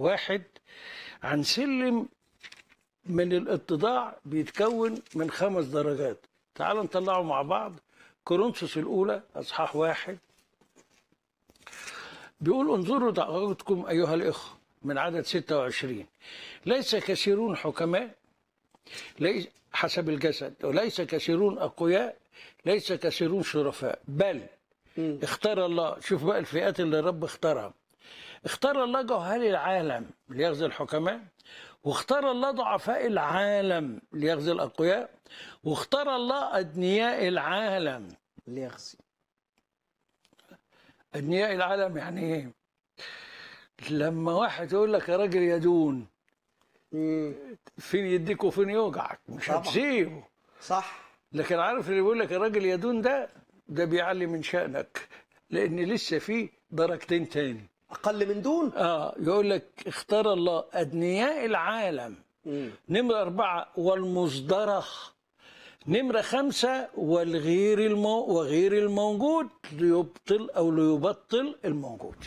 واحد عن سلم من الاتضاع بيتكون من خمس درجات تعال نطلعه مع بعض كورنثوس الأولى أصحاح واحد بيقول انظروا دعوتكم أيها الإخوة من عدد 26 ليس كثيرون حكماء ليس حسب الجسد وليس كثيرون أقوياء ليس كثيرون شرفاء بل مم. اختار الله شوف بقى الفئات اللي الرب اختارها اختار الله جهال العالم ليغزي الحكماء واختار الله ضعفاء العالم ليغزي الأقوياء واختار الله أدنياء العالم ليغزي أدنياء العالم يعني إيه؟ لما واحد يقول لك يا راجل يدون مم. فين يديك وفين يوجعك مش طبعا. هتسيبه صح لكن عارف اللي بيقول لك يا راجل يدون ده ده بيعلي من شأنك لأن لسه في درجتين تاني اقل من دون اه يقول لك اختار الله أدنياء العالم مم. نمرة أربعة والمصدرة نمرة خمسة والغير المو وغير الموجود ليبطل أو ليبطل الموجود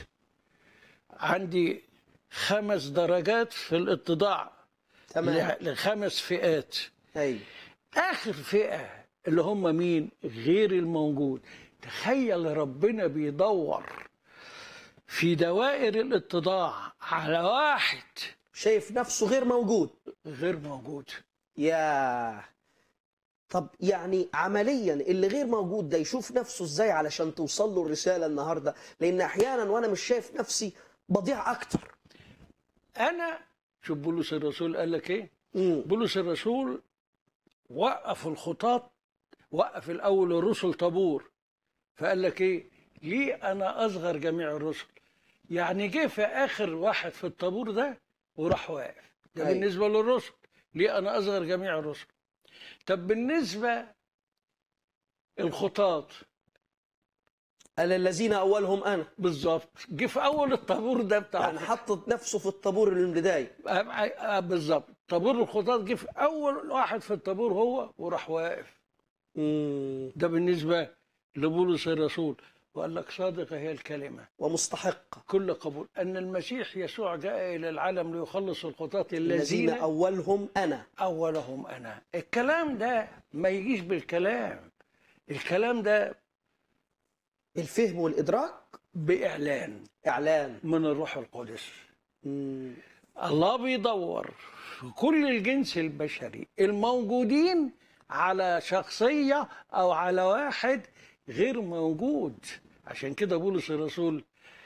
عندي خمس درجات في الاتضاع تمام ل- لخمس فئات ايوه آخر فئة اللي هم مين غير الموجود تخيل ربنا بيدور في دوائر الاتضاع على واحد شايف نفسه غير موجود غير موجود يا طب يعني عمليا اللي غير موجود ده يشوف نفسه ازاي علشان توصل له الرساله النهارده لان احيانا وانا مش شايف نفسي بضيع اكتر انا شوف بولس الرسول قال لك ايه مم. بولس الرسول وقف الخطاط وقف الاول الرسل طابور فقال لك ايه ليه انا اصغر جميع الرسل يعني جه في اخر واحد في الطابور ده وراح واقف ده أيوة. بالنسبه للرسل ليه انا اصغر جميع الرسل طب بالنسبه الخطاط قال الذين اولهم انا بالظبط جه في اول الطابور ده بتاع يعني حطت نفسه في الطابور البدايه آه، آه، بالظبط طابور الخطاط جه في اول واحد في الطابور هو وراح واقف مم. ده بالنسبه لبولس الرسول وقال لك صادقه هي الكلمه ومستحقه كل قبول ان المسيح يسوع جاء الى العالم ليخلص الخطاة الذين الذين اولهم انا اولهم انا الكلام ده ما يجيش بالكلام الكلام ده الفهم والادراك باعلان اعلان من الروح القدس مم. الله بيدور في كل الجنس البشري الموجودين على شخصية أو على واحد غير موجود عشان كده بولس الرسول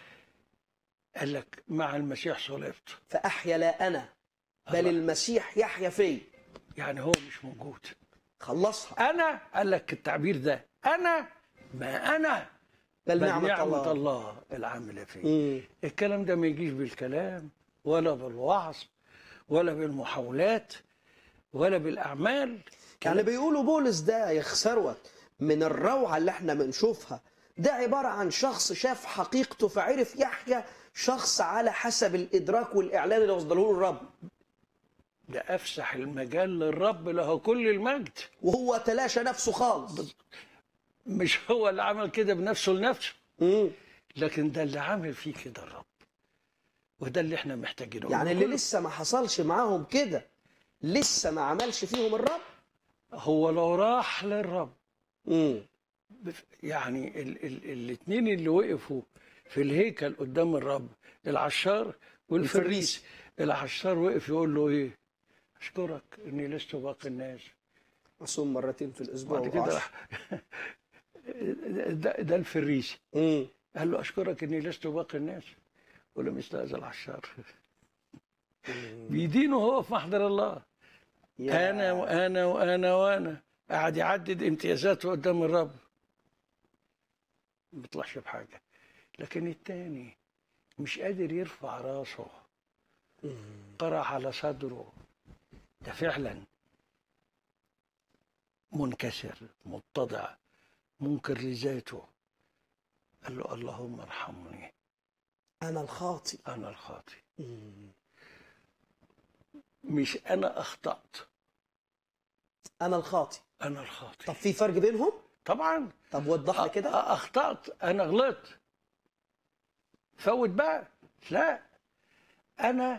قال لك مع المسيح صلبت فاحيا لا انا بل المسيح يحيا في يعني هو مش موجود خلصها أنا قال لك التعبير ده أنا ما أنا بل بل نعمه نعمة الله الله العاملة فيه مم. الكلام ده ما يجيش بالكلام ولا بالوعظ ولا بالمحاولات ولا بالأعمال يعني بيقولوا بولس ده يا خسروت من الروعه اللي احنا بنشوفها ده عباره عن شخص شاف حقيقته فعرف يحيا شخص على حسب الادراك والاعلان اللي وصله له الرب ده أفسح المجال للرب له كل المجد وهو تلاشى نفسه خالص مش هو اللي عمل كده بنفسه لنفسه مم. لكن ده اللي عامل فيه كده الرب وده اللي احنا محتاجينه يعني اللي كل- لسه ما حصلش معاهم كده لسه ما عملش فيهم الرب هو لو راح للرب مم. بف- يعني ال ال الاثنين اللي وقفوا في الهيكل قدام الرب العشار والفريس العشار وقف يقول له ايه اشكرك اني لست باقي الناس اصوم مرتين في الاسبوع بعد كده وعشر. راح ده, ده الفريسي مم. قال له اشكرك اني لست باقي الناس ولم يستاذن العشار بيدينه هو في محضر الله يا. انا وانا وانا وانا قاعد يعدد امتيازاته قدام الرب ما بيطلعش بحاجه لكن التاني مش قادر يرفع راسه مم. قرع على صدره ده فعلا منكسر متضع منكر لذاته قال له اللهم ارحمني انا الخاطئ انا الخاطئ مم. مش انا اخطات انا الخاطئ انا الخاطئ طب في فرق بينهم طبعا طب وضح لي كده أ- اخطات انا غلطت فوت بقى لا انا